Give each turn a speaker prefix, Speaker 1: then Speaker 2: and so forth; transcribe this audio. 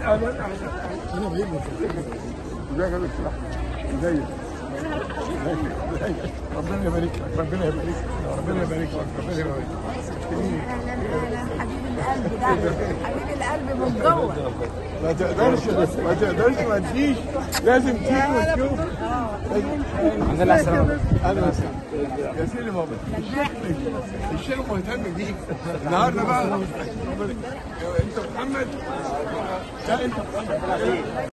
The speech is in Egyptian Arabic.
Speaker 1: اهلا اهلا انا بعيد ازيك يا دكتور احمد ازيك ربنا يبارك لك ربنا يبارك لك ربنا يبارك لك ربنا يبارك لك
Speaker 2: اهلا اهلا حبيب القلب ده حبيب القلب من جوه
Speaker 1: ما تقدرش ما تقدرش ما تجيش لازم تيجي وتشوف
Speaker 3: الحمد لله على السلامة
Speaker 1: اهلا وسهلا يا سيدي بابا الشيخ الشيخ مهتم بيك النهارده بقى انت محمد لا انت محمد